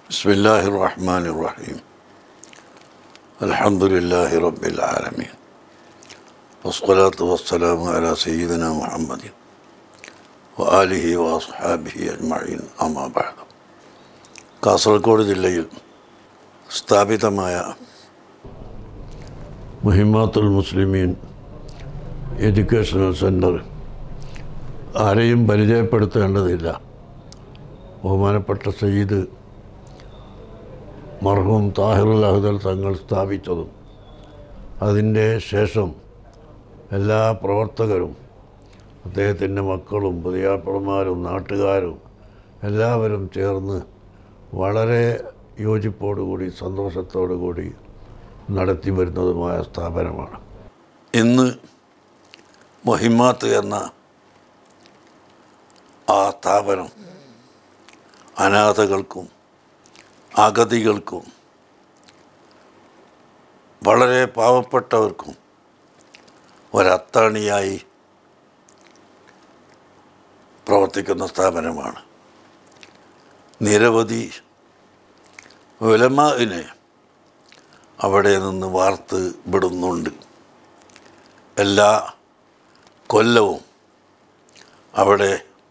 بسم الله الرحمن الرحيم الحمد لله رب العالمين والصلاة والسلام على سيدنا محمد وآله وأصحابه أجمعين أما بعد കാസർഗോഡ് ജില്ലയിൽ സ്ഥാപിതമായ മുഹിമാത്തുൽ മുസ്ലിമീൻ എഡ്യൂക്കേഷണൽ സെൻറ്റർ ആരെയും പരിചയപ്പെടുത്തേണ്ടതില്ല ബഹുമാനപ്പെട്ട സയ്യിദ് മർഹൂം താഹിറുൽ അഹ്ദൽ തങ്ങൾ സ്ഥാപിച്ചതും അതിൻ്റെ ശേഷം എല്ലാ പ്രവർത്തകരും അദ്ദേഹത്തിൻ്റെ മക്കളും പുതിയാപ്പുറന്മാരും നാട്ടുകാരും എല്ലാവരും ചേർന്ന് വളരെ യോജിപ്പോടുകൂടി സന്തോഷത്തോടുകൂടി നടത്തി വരുന്നതുമായ സ്ഥാപനമാണ് ഇന്ന് മൊഹിമാത്ത് എന്ന ആ സ്ഥാപനം അനാഥകൾക്കും അഗതികൾക്കും വളരെ പാവപ്പെട്ടവർക്കും ഒരത്താണിയായി പ്രവർത്തിക്കുന്ന സ്ഥാപനമാണ് നിരവധി ഉലമാവിനെ അവിടെ നിന്ന് വാർത്ത് വിടുന്നുണ്ട് എല്ലാ കൊല്ലവും അവിടെ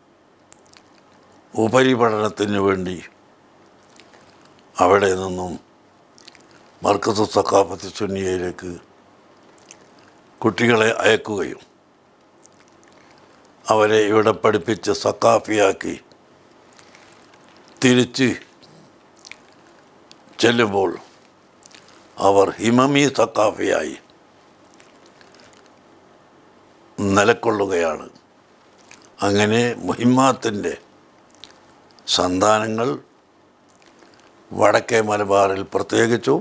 ഉപരിപഠനത്തിന് വേണ്ടി അവിടെ നിന്നും മർക്കസ് സക്കാഫത്ത് സുന്നിയയിലേക്ക് കുട്ടികളെ അയക്കുകയും അവരെ ഇവിടെ പഠിപ്പിച്ച് സക്കാഫിയാക്കി തിരിച്ച് ചെല്ലുമ്പോൾ അവർ ഹിമമി സക്കാഫിയായി നിലക്കൊള്ളുകയാണ് അങ്ങനെ മുഹിമാത്തിൻ്റെ സന്താനങ്ങൾ വടക്കേ മലബാറിൽ പ്രത്യേകിച്ചും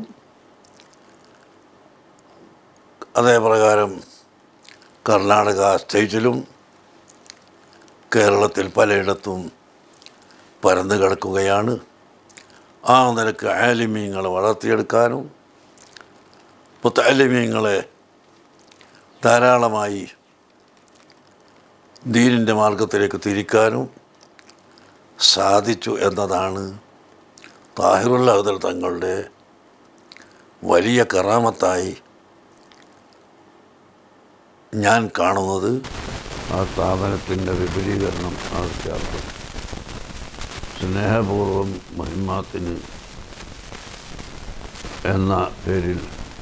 അതേപ്രകാരം കർണാടക സ്റ്റേറ്റിലും കേരളത്തിൽ പലയിടത്തും പരന്നു കിടക്കുകയാണ് ആ നിലക്ക് ആലിമീങ്ങളെ വളർത്തിയെടുക്കാനും പുത്താലിമീങ്ങളെ ധാരാളമായി ദീനിൻ്റെ മാർഗത്തിലേക്ക് തിരിക്കാനും സാധിച്ചു എന്നതാണ് താഹിറുൽ അഹദൽ തങ്ങളുടെ വലിയ കറാമത്തായി ഞാൻ കാണുന്നത് ആ സ്ഥാപനത്തിൻ്റെ വിപുലീകരണം ആവശ്യമാക്കും സ്നേഹപൂർവം മഹിമാത്തിന് എന്ന പേരിൽ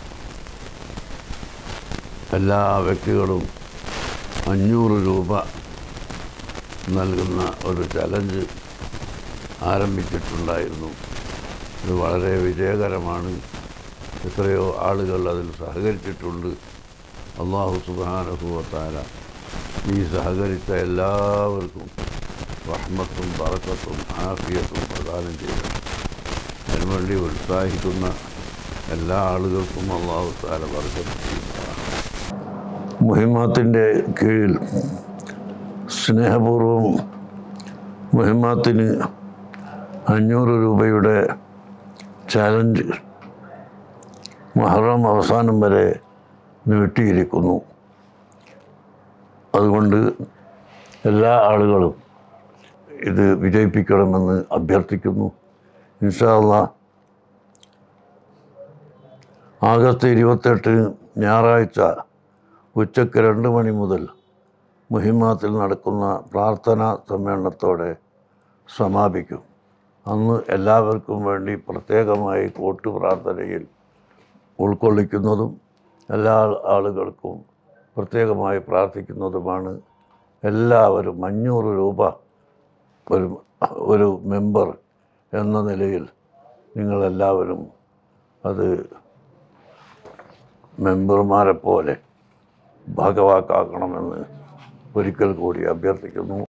എല്ലാ വ്യക്തികളും അഞ്ഞൂറ് രൂപ നൽകുന്ന ഒരു ചലഞ്ച് ആരംഭിച്ചിട്ടുണ്ടായിരുന്നു ഇത് വളരെ വിജയകരമാണ് എത്രയോ ആളുകൾ അതിൽ സഹകരിച്ചിട്ടുണ്ട് അള്ളാഹു സുബാനഹുവത്താല ഈ സഹകരിച്ച എല്ലാവർക്കും റഹ്മത്തും ബറക്കത്തും ആഫിയത്തും പ്രദാനം ചെയ്തു അതിനുവേണ്ടി ഉത്സാഹിക്കുന്ന എല്ലാ ആളുകൾക്കും അള്ളാഹു താല ബറക്കത്ത് ചെയ്യുന്നതാണ് മുഹിമാത്തിൻ്റെ കീഴിൽ സ്നേഹപൂർവം മുഹിമാത്തിന് അഞ്ഞൂറ് രൂപയുടെ ചാലഞ്ച് മഹറം അവസാനം വരെ നീട്ടിയിരിക്കുന്നു അതുകൊണ്ട് എല്ലാ ആളുകളും ഇത് വിജയിപ്പിക്കണമെന്ന് അഭ്യർത്ഥിക്കുന്നു ഇൻഷാല്ല ആഗസ്റ്റ് ഇരുപത്തെട്ടിന് ഞായറാഴ്ച ഉച്ചയ്ക്ക് രണ്ട് മണി മുതൽ മുഹിമാത്തിൽ നടക്കുന്ന പ്രാർത്ഥനാ സമ്മേളനത്തോടെ സമാപിക്കും അന്ന് എല്ലാവർക്കും വേണ്ടി പ്രത്യേകമായി കൂട്ടു പ്രാർത്ഥനയിൽ ഉൾക്കൊള്ളിക്കുന്നതും എല്ലാ ആളുകൾക്കും പ്രത്യേകമായി പ്രാർത്ഥിക്കുന്നതുമാണ് എല്ലാവരും അഞ്ഞൂറ് രൂപ ഒരു ഒരു മെമ്പർ എന്ന നിലയിൽ നിങ്ങളെല്ലാവരും അത് മെമ്പർമാരെ പോലെ ഭാഗവാക്കാക്കണമെന്ന് ഒരിക്കൽ കൂടി അഭ്യർത്ഥിക്കുന്നു